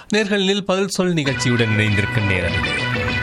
நேர்களில் பதில் சொல் நிகழ்ச்சியுடன் இணைந்திருக்கும் நேரம் இது.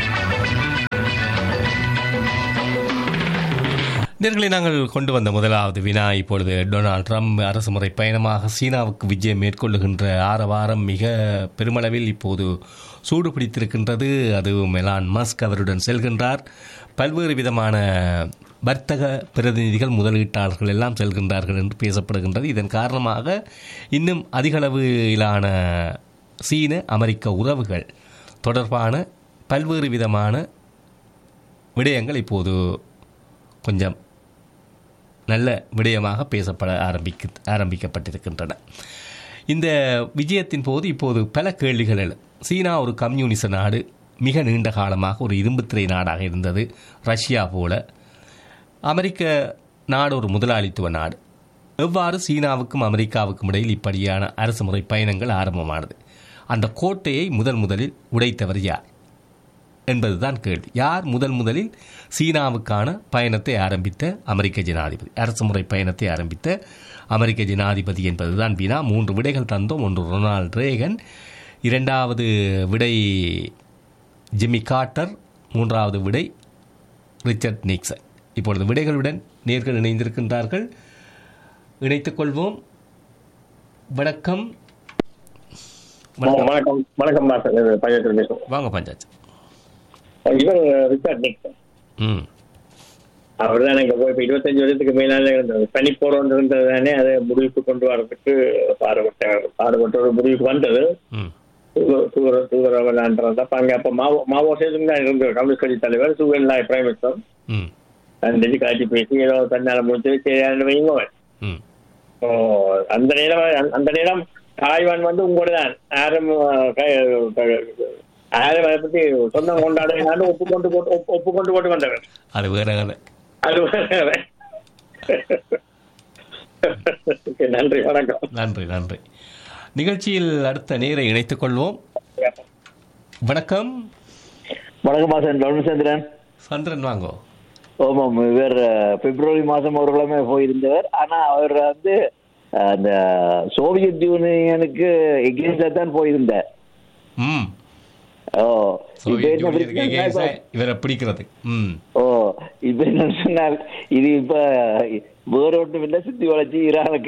நேர்களை நாங்கள் கொண்டு வந்த முதலாவது வினா இப்பொழுது டொனால்ட் ட்ரம்ப் அரசுமுறை பயணமாக சீனாவுக்கு விஜயம் மேற்கொள்ளுகின்ற ஆரவாரம் மிக பெருமளவில் இப்போது சூடு பிடித்திருக்கின்றது அதுவும் எலான் மஸ்க் அவருடன் செல்கின்றார் பல்வேறு விதமான வர்த்தக பிரதிநிதிகள் முதலீட்டாளர்கள் எல்லாம் செல்கின்றார்கள் என்று பேசப்படுகின்றது இதன் காரணமாக இன்னும் அதிகளவிலான சீன அமெரிக்க உறவுகள் தொடர்பான பல்வேறு விதமான விடயங்கள் இப்போது கொஞ்சம் நல்ல விடயமாக பேசப்பட ஆரம்பிக்க ஆரம்பிக்கப்பட்டிருக்கின்றன இந்த விஜயத்தின் போது இப்போது பல கேள்விகள் எழும் சீனா ஒரு கம்யூனிச நாடு மிக நீண்ட காலமாக ஒரு இரும்புத்திரை நாடாக இருந்தது ரஷ்யா போல அமெரிக்க நாடு ஒரு முதலாளித்துவ நாடு எவ்வாறு சீனாவுக்கும் அமெரிக்காவுக்கும் இடையில் இப்படியான அரசுமுறை பயணங்கள் ஆரம்பமானது அந்த கோட்டையை முதல் முதலில் உடைத்தவர் யார் என்பதுதான் கேள்வி யார் முதல் முதலில் சீனாவுக்கான பயணத்தை ஆரம்பித்த அமெரிக்க ஜனாதிபதி அரசுமுறை பயணத்தை ஆரம்பித்த அமெரிக்க ஜனாதிபதி என்பதுதான் வினா மூன்று விடைகள் தந்தோம் ஒன்று ரொனால்ட் ரேகன் இரண்டாவது விடை ஜிம்மி கார்ட்டர் மூன்றாவது விடை ரிச்சர்ட் நிக்சன் இப்பொழுது விடைகளுடன் நேர்கள் இணைந்திருக்கின்றார்கள் இணைத்துக் கொள்வோம் வணக்கம் வணக்கம் வணக்கம் வணக்கம் மாஸ்டர் பஞ்சாயத்து பேசுவோம் வாங்க பஞ்சாச்சு இவர் ரிச்சார்ட் நிக்சன் ம் அவர் தான் இங்க போய் இப்ப இருபத்தஞ்சு வருஷத்துக்கு மேலால இருந்தது பனி போறோம் இருந்தது தானே அதை முடிவுக்கு கொண்டு வரதுக்கு பாடுபட்ட பாடுபட்ட ஒரு முடிவுக்கு வந்தது ம் தூர- தூர தூர விளையாண்டுறது அப்ப அங்க அப்ப மாவோ மாவோ சேதும் தான் இருந்தது கம்யூனிஸ்ட் கட்சி தலைவர் சுகன்லாய் பிரைம் மினிஸ்டர் ம் சந்திச்சு காட்சி பேசி ஏதோ தன்னால முடிச்சு சரியான வைங்க ம் ஓ, அந்த நேரம் அந்த- அந்த நேரம் தாய்வான் வந்து உங்களோட தான் யாரும் அஹ், க- க- யாரும் அதை பத்தி சொந்தம் கொண்டாடுறான்னு ஒப்புக்கொண்டு போட்டு ஒப்பு- ஒப்புக்கொண்டு போட்டு வந்தவர் அது வேற கதை அது வேற. Okay, நன்றி வணக்கம் நன்றி நன்றி நிகழ்ச்சியில் அடுத்த நேரை இணைத்துக் கொள்வோம் வணக்கம் வணக்கம் மாசன் ரவுணசந்திரன் சந்திரன் வாங்கோ ஆமாம் இவர் அஹ், பிப்ரவரி மாதம் ஒரு கிழமை போயிருந்தவர் ஆனா அவர் வந்து அஹ், அந்த சோவியத் யூனியனுக்கு எகேன்ஸ்டா தான் போயிருந்தார் ம் ஓ இப்ப சோவியத் என்ன யூனியனுக்கு பிரச்சனைன்னா against-ஆ இப்ப- இவரை பிடிக்கிறது ம் ஓ இப்ப என்ன சொன்னால் இது இப்ப வேற ஒன்றும் இல்லை சுத்தி வளைச்சு ஈரானுக்கு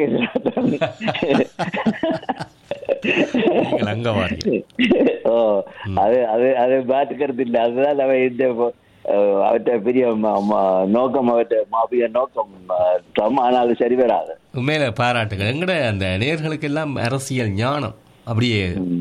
நீங்கள் அங்க வாரீங்க. ஓ அது அது அது மாற்றுக்கிறது இல்லை அதுதான் அவ இந்த அஹ், அவற்றை பெரிய ம- ம- நோக்கம் அவற்றை மாபிய நோக்கம் அஹ், ட்ரம் ஆனால் அது சரி வராது உண்மையில பாராட்டுகள் எங்கட அந்த நேர்களுக்கு எல்லாம் அரசியல் ஞானம் அப்படியே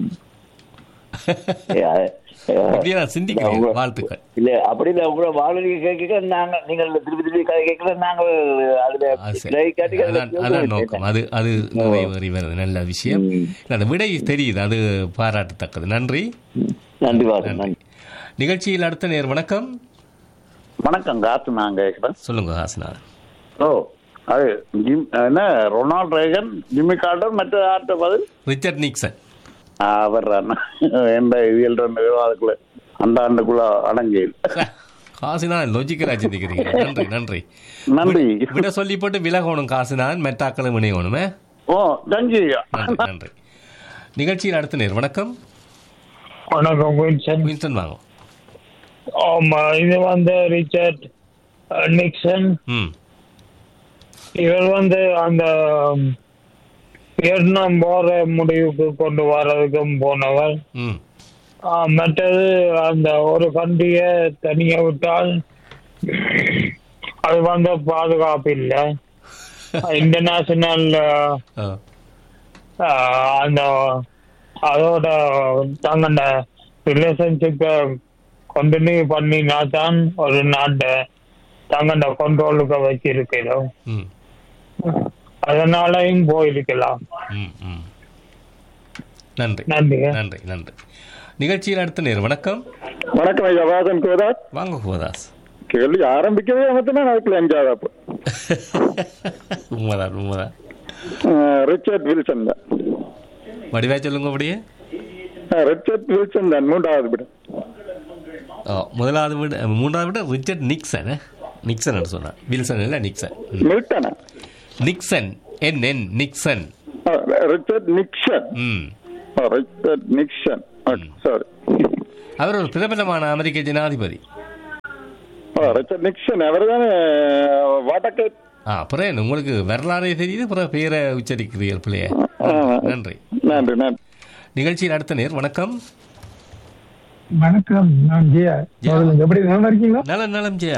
ஏ, அது- அஹ், அப்படியே நான் சிந்திக்கிறேன் வாழ்த்துக்கள் இல்ல அப்படி இல்ல உங்களோட வானொலி கேட்க நாங்க நீங்கள் திருப்பி திருப்பி கதை கேட்கல நாங்கள் அதுல அது சரி. play காட்டி அதுல அதான் அதான் நோக்கம் அது அது நிறைவேறி வருது நல்ல விஷயம் ம். இல்ல, அந்த விடை தெரியுது அது பாராட்டத்தக்கது நன்றி நன்றி வாசன் நன்றி நிகழ்ச்சியில் அடுத்த நேர் வணக்கம் வணக்கம் காத்து நான் கேட்குறேன் சொல்லுங்க ஹாசனா ஓ அது ஜிம் என்ன ரொனால்ட் ரேகன் ஜிம்மி கார்டர் மற்ற ஆட்ட பதில் ரிச்சர்ட் நிக்சன் அவர் எந்த இயல் ரெண்டு பேரும் அதுக்குள்ள அந்த ஆண்டுக்குள்ள அடங்கியல் காசுனா லொஜிக்கலா சிந்திக்கிறீங்க நன்றி நன்றி நன்றி விட சொல்லி போட்டு விலகணும் காசுனான் மெட்டாக்களும் இணையணுமே ஓ நன்றி நன்றி நன்றி நிகழ்ச்சியில் அடுத்த நேர் வணக்கம் வணக்கம் வின்சன் வின்சன் வாங்க ஆமா இது வந்து ரிச்சர்ட் அஹ், நிக்சன் ம் இவர் வந்து அந்த ம், வியட்நாம் போற முடிவுக்கு கொண்டு வர்றதுக்கும் போனவர் ம் ஆஹ், மற்றது அந்த ஒரு கண்ட்ரிய தனியா விட்டால் அது வந்து பாதுகாப்பு இல்லை இன்டர்நேஷனல் ஆ, அந்த அதோட தங்கண்ட ரிலேஷன்ஷிப்பை கண்டினியூ பண்ணினா தான் ஒரு நாட்டை தங்கண்ட கண்ட்ரோலுக்கு வச்சிருக்கிறோம் ம் அதனாலையும் போயிருக்கலாம் ம் ம் நன்றி நன்றி நன்றி நன்றி நிகழ்ச்சியில் அடுத்த நேர் வணக்கம் வணக்கம் ஐயா வாசன் கோதாஸ் வாங்க கோதாஸ் கேள்வி ஆரம்பிக்கவே அமர்த்தினா அதுக்குள்ள எஞ்சாத உண்மைதான் உண்மைதான் ரிச்சர்ட் வில்சன் தான் வடிவா சொல்லுங்க அப்படியே ரிச்சர்ட் வில்சன் தான் மூன்றாவது விட ஓ முதலாவது விட மூன்றாவது விட ரிச்சர்ட் நிக்சன் நிக்சன் சொன்னான் வில்சன் இல்லை நிக்சன் ம். மில்டனா நிக்சன் என் என் நிக்சன் ரிச்சர்ட் நிக்சன் ம் ரிச்சர்ட் நிக்சன் சாரி அவர் ஒரு பிரபலமான அமெரிக்க ஜனாதிபதி ரிச்சர்ட் நிக்சன் அவர் தானே வடக்கு ஆ அப்புறம் உங்களுக்கு வரலாறே தெரியுது அப்புறம் பேரை உச்சரிக்கிறீர்கள் பிள்ளைய நன்றி நன்றி நன்றி நிகழ்ச்சியில் அடுத்த நேர் வணக்கம் வணக்கம் நான் ஜியா சொல்லுங்க எப்படி நல்லா இருக்கீங்களா நலம் நலம் ஜெயா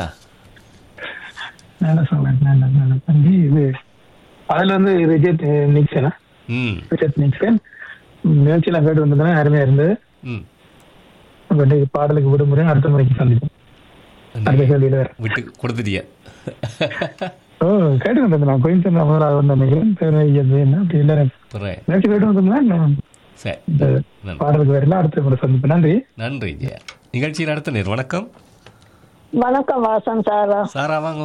நல்லா சொன்னேன் நல்லா நல்லா தம்பி இது அதுல வந்து ரிஜெட் நிக்சனா ம் ரிஜெட் நிக்சன் நிகழ்ச்சியெல்லாம் கேட்டு வந்ததுன்னா அருமையா இருந்தது ம் அப்ப இன்னைக்கு பாடலுக்கு விடுமுறை அடுத்த முறைக்கு சந்திப்போம் அடுத்த கேள்வியில வேற விட்டு கொடுத்துட்டிய ஓ கேட்டு வந்தது நான் கோயின்சன் முதலாவது வந்த நினைக்கிறேன் பேர் ஐயது என்ன அப்படி எல்லாரும் அப்புறம் நிகழ்ச்சி கேட்டு வந்தோம்னா நான் சரி இந்த நன்றி. பாடலுக்கு வரல அடுத்த முறை சந்திப்பேன் நன்றி நன்றி ஜெயா நிகழ்ச்சியில் அடுத்த நேர் வணக்கம் வணக்கம் வாசன் சாரா சாரா வாங்க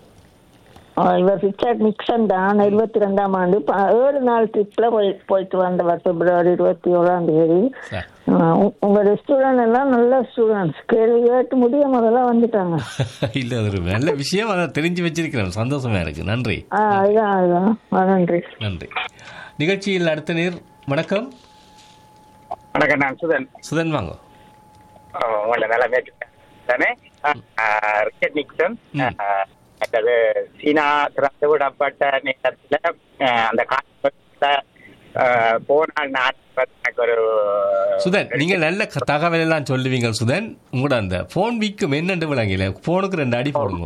ஆ, இவர் ரிச்சர்ட் நிக்சன் தான் இருபத்தி ரெண்டாம் ஆண்டு ப- ஏழு நாள் ட்ரிப்ல போய் போயிட்டு வந்தவர் பிப்ரவரி இருபத்தி ஓராம் தேதி சார் ஆ, உ- உங்க ஸ்டூடெண்ட் எல்லாம் நல்ல ஸ்டூடெண்ட்ஸ் கேள்வி கேட்டு முடிய முதல்ல வந்துட்டாங்க இல்ல அது ஒரு நல்ல விஷயம் அதை தெரிஞ்சு வச்சிருக்கிறேன் சந்தோஷமா இருக்கு நன்றி ஆ அதுதான் அதுதான் ஆ, நன்றி நன்றி நிகழ்ச்சியில் அடுத்த நேர் வணக்கம் வணக்கம் நான் சுதன் சுதன் வாங்க உங்களை நல்லா மேய்ச்சிட்டேன் தானே ரிச்சர்ட் நிக்சன் ம். ஆஹ், மற்றது சீனா திறந்து விடப்பட்ட நேரத்துல ஆஹ், அந்த காலத்துல போனால் நான் எனக்கு ஒரு சுதன் நீங்க நல்ல க- தகவல் எல்லாம் சொல்லுவீங்க சுதன் உங்களோட அந்த போன் விக்கும் என்னண்டு விளங்கல போனுக்கு ரெண்டு அடி போடுங்க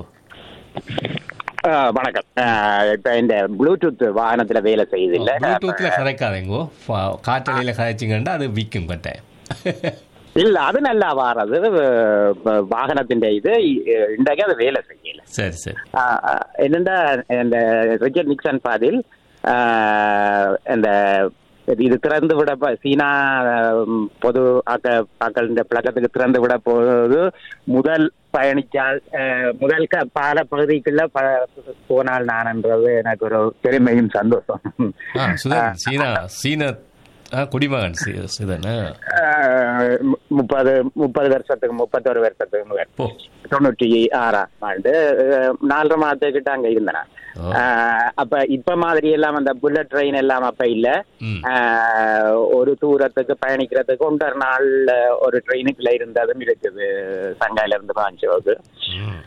ஆஹ், வணக்கம் ஆஹ், இப்ப இந்த ப்ளூடூத் வாகனத்துல வேலை செய்யுது இல்ல ப்ளூடூத்ல கதைக்காதேங்கோ ஃபா- காற்றலையில கதைச்சிங்கன்னா அது விக்கும் கட்டாயம் இல்ல அது நல்லா வாரது அஹ், வாகனத்தின் இது இன்றைக்கு அது வேலை செய்யல சரி சரி ஆஹ், ஆஹ், என்னண்டா இந்த ரிச்சர்ட் நிக்சன் பாதில் ஆஹ், இந்த இது திறந்து விட ப- சீனா ஆஹ், பொது ஆக்க ஆக்கள் இந்த பழக்கத்துக்கு திறந்து விட போது முதல் பயணிச்சால் ஆஹ், முதல் க பால பகுதிக்குள்ள ப போனால் நான்ன்றது எனக்கு ஒரு பெருமையும் சந்தோஷம் ஆ சுதன் சீனா சீன ஆ, குடிமகன் சி- சுதன் ஆ. ஆஹ், மு- முப்பது முப்பது வருஷத்துக்கு முப்பத்தொரு வருஷத்துக்கு முதல் போ தொண்ணூற்றி ஆறாம் ஆண்டு அஹ், நாலரை மாதத்துக்கிட்ட அங்க இருந்தேன் நான். ஓ. ஆஹ், அப்ப இப்ப மாதிரி எல்லாம் அந்த புல்லட் ட்ரெயின் எல்லாம் அப்ப இல்ல ம் ஆஹ், ஒரு தூரத்துக்கு பயணிக்கிறதுக்கு ஒன்றரை நாள் ஒரு ட்ரெயினுக்குள்ள இருந்ததும் இருக்குது சங்காயில இருந்து பாஞ்சோக்கு ம்.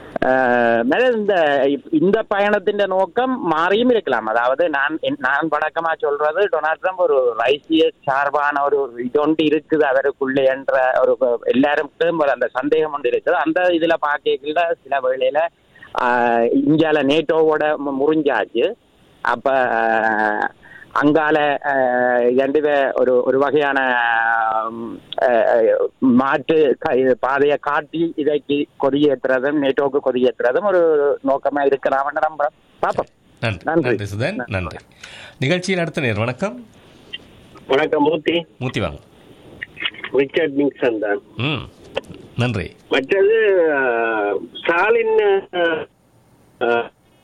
இந்த இந்த பயணத்தின் நோக்கம் மாறியும் இருக்கலாம் அதாவது நான் என்- நான் வழக்கமா சொல்றது டொனால்ட் ட்ரம்ப் ஒரு ரைசிய சார்பான ஒரு இதொண்டு இருக்குது அவருக்குள்ளே என்ற ஒரு எல்லாருக்கும் ஒரு அந்த சந்தேகம் ஒன்று இருக்குது அந்த இதுல பார்க்கல சில வேளையில ஆஹ், இந்தியால நேட்டோவோட மு- முறிஞ்சாச்சு அப்ப ஆஹ், அங்கால ஆஹ், ரெண்டு பே- ஒரு ஒரு வகையான ஆம், ஆஹ், மாற்று க- இது பாதையை காட்டி இதைக்கு கொடியேற்றுறதும் நேட்டோவுக்கு கொடியேற்றுறதும் ஒரு நோக்கமா இருக்கலாம்னு நம்புறோம் பாப்போம் நன்றி நன்றி. நன்றி சுதன் நன்றி நிகழ்ச்சியில் அடுத்த நேர் வணக்கம் வணக்கம் மூர்த்தி மூத்தி வாங்க ரிச்சர்ட் நிக்சன் தான் ம் நன்றி மற்றது அஹ், ஸ்டாலின் அஹ், அஹ்,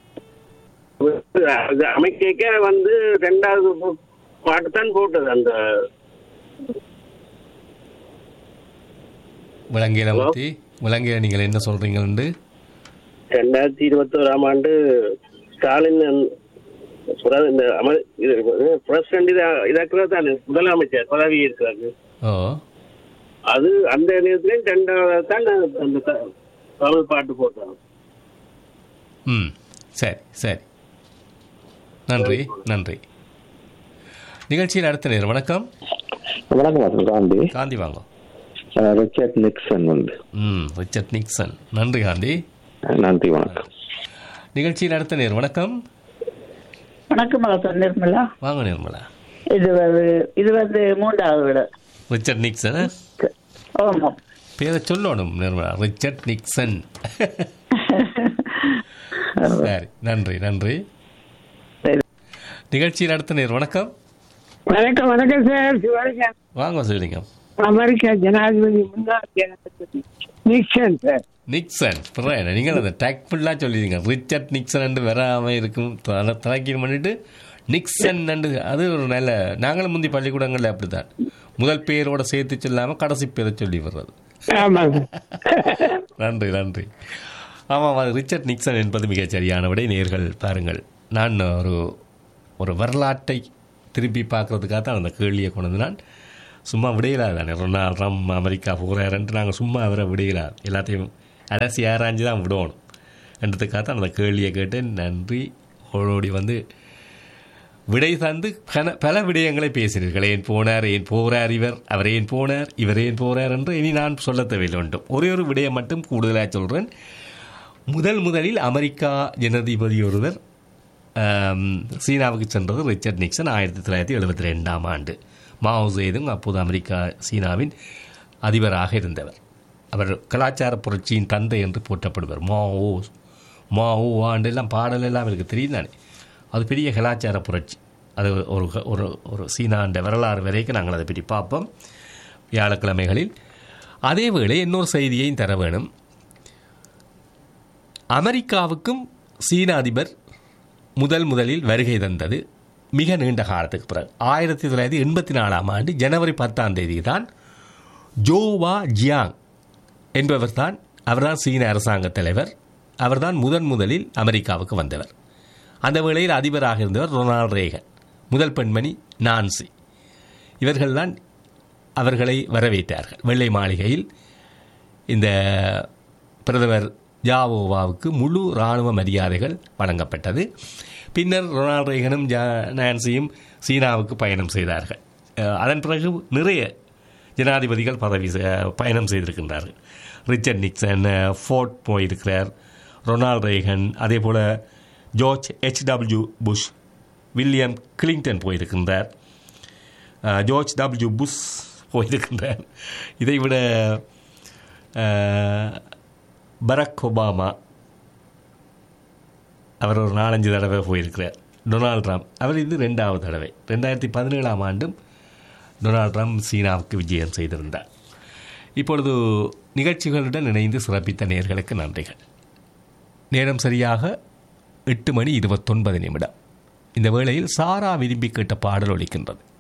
அது அமைக்க வந்து ரெண்டாவது பாட்டு தான் போட்டது அந்த விலங்கியல Hello? பற்றி விலங்கியல நீங்கள் என்ன சொல்றீங்கன்னு ரெண்டாயிரத்தி இருபத்தோராம் ஆண்டு ஸ்டாலின் புர- இந்த அம- இது பிரசிடண்ட் இதாக்குறது தான் முதலமைச்சர் பதவி இருக்கிறாரு ஓ அது அந்த நேரத்துலயும் ரெண்டாவது தான் அந்த த- தமிழ் பாட்டு போட்டாங்க ம் சரி சரி நன்றி நன்றி நிகழ்ச்சியில் அடுத்த நேர் வணக்கம் வணக்கம் காந்தி காந்தி வாங்க ரிச்சர்ட் நிக்சன் வந்து ம் ரிச்சர்ட் நிக்சன் நன்றி காந்தி நன்றி வணக்கம் நிகழ்ச்சியில் அடுத்த நேர் வணக்கம் வணக்கம் வணக்கம் நிர்மலா வாங்க நிர்மலா இது வந்து இது வந்து மூன்றாவது விட ரிச்சர்ட் நிக்சன் ஆ? ஆமாம் பேரை சொல்லணும் நிர்மலா ரிச்சர்ட் நிக்சன் சரி நன்றி நன்றி நிகழ்ச்சியில் அடுத்த நேர் வணக்கம் வணக்கம் வணக்கம் சார் சிவலிங்கம் வாங்க சிவலிங்கம் அமெரிக்கா ஜனாதிபதி முன்னாள் ஜனாதிபதி நிக்சன் சார் நிக்சன் புரியல நீங்கள் அந்த டேக் ஃபுல்லாக சொல்லிடுங்க ரிச்சர்ட் நிக்சன் வராம இருக்கும் தலைக்கீழ் பண்ணிட்டு நிக்சன் அது ஒரு நல்ல நாங்களும் முந்தி பள்ளிக்கூடங்களில் அப்படித்தான் முதல் பேரோட சேர்த்து சொல்லாமல் கடைசி பேரை சொல்லி வர்றது ஆமாங்க நன்றி நன்றி ஆமாம் அது ரிச்சர்ட் நிக்சன் என்பது மிகச் சரியான விடை நேர்கள் பாருங்கள் நான் ஒரு ஒரு வரலாற்றை திருப்பி பார்க்கறதுக்காக தான் அந்த கேள்வியை கொண்டு வந்து நான் சும்மா விடையிலாது தானே ரொனால்ட் ட்ரம் அமெரிக்கா போகிறாருன்ட்டு நாங்கள் சும்மா அவரை விடையிலாது எல்லாத்தையும் அலசி ஆராய்ஞ்சு தான் விடணும் என்றதுக்காக தான் அந்த கேள்வியை கேட்டு நன்றி ஓடோடி வந்து விடை தந்து பல பல விடயங்களை பேசினீர்கள் ஏன் போனார் ஏன் போகிறார் இவர் அவர் ஏன் போனார் இவர் ஏன் போகிறார் என்று இனி நான் சொல்ல தேவையில்லை வேண்டும் ஒரே ஒரு விடயம் மட்டும் கூடுதலாக சொல்கிறேன் முதல் முதலில் அமெரிக்கா ஜனாதிபதி ஒருவர் ஆம், சீனாவுக்கு சென்றது ரிச்சர்ட் நிக்சன் ஆயிரத்தி தொள்ளாயிரத்தி எழுபத்தி ரெண்டாம் ஆண்டு மாவோ சேதுங் அப்போது அமெரிக்கா சீனாவின் அதிபராக இருந்தவர் அவர் கலாச்சார புரட்சியின் தந்தை என்று போற்றப்படுவர் மாவோ மாவோ ஆண்டெல்லாம் பாடல் எல்லாம் எனக்கு தெரியும் தானே அது பெரிய கலாச்சார புரட்சி அது ஒரு ஒரு ஒரு சீனாண்ட வரலாறு வரைக்கும் நாங்கள் அதை பற்றி பார்ப்போம் வியாழக்கிழமைகளில் அதே வேளை இன்னொரு செய்தியையும் தர வேணும் அமெரிக்காவுக்கும் சீன அதிபர் முதல் முதலில் வருகை தந்தது மிக நீண்ட காலத்துக்கு பிறகு ஆயிரத்தி தொள்ளாயிரத்தி எண்பத்தி நாலாம் ஆண்டு ஜனவரி பத்தாம் தேதி தான் ஜோவா ஜியாங் என்பவர் தான் அவர்தான் சீன அரசாங்க தலைவர் அவர்தான் முதன் முதலில் அமெரிக்காவுக்கு வந்தவர் அந்த வேளையில் அதிபராக இருந்தவர் ரொனால்ட் ரேகன் முதல் பெண்மணி நான்சி இவர்கள்தான் அவர்களை வரவேற்றார்கள் வெள்ளை மாளிகையில் இந்த பிரதமர் ஜாவோவாவுக்கு முழு இராணுவ மரியாதைகள் வழங்கப்பட்டது பின்னர் ரொனால்ட் ரேகனும் ஜா நான்சியும் சீனாவுக்கு பயணம் செய்தார்கள் அஹ் அதன் பிறகு நிறைய ஜனாதிபதிகள் பதவி செ- பயணம் செய்திருக்கின்றார்கள் ரிச்சர்ட் நிக்சன் அஹ், ஃபோர்ட் போயிருக்கிறார் ரொனால்ட் ரேகன் அதே போல் George HW Bush William Clinton போயிருக்கின்றார் அஹ், ஜார்ஜ் டபிள்யூ புஷ் போயிருக்கின்றார் இதை விட அஹ், பராக் ஒபாமா அவர் ஒரு நாலஞ்சு தடவை போயிருக்கிறார் டொனால்ட் ட்ரம்ப் அவர் இது ரெண்டாவது தடவை ரெண்டாயிரத்தி பதினேழாம் ஆண்டும் டொனால்ட் ட்ரம்ப் சீனாவுக்கு விஜயம் செய்திருந்தார் இப்பொழுது நிகழ்ச்சிகளுடன் இணைந்து சிறப்பித்த நேர்களுக்கு நன்றிகள் நேரம் சரியாக எட்டு மணி இருபத்தொன்பது நிமிடம் இந்த வேளையில் சாரா விரும்பி கேட்ட பாடல் ஒலிக்கின்றது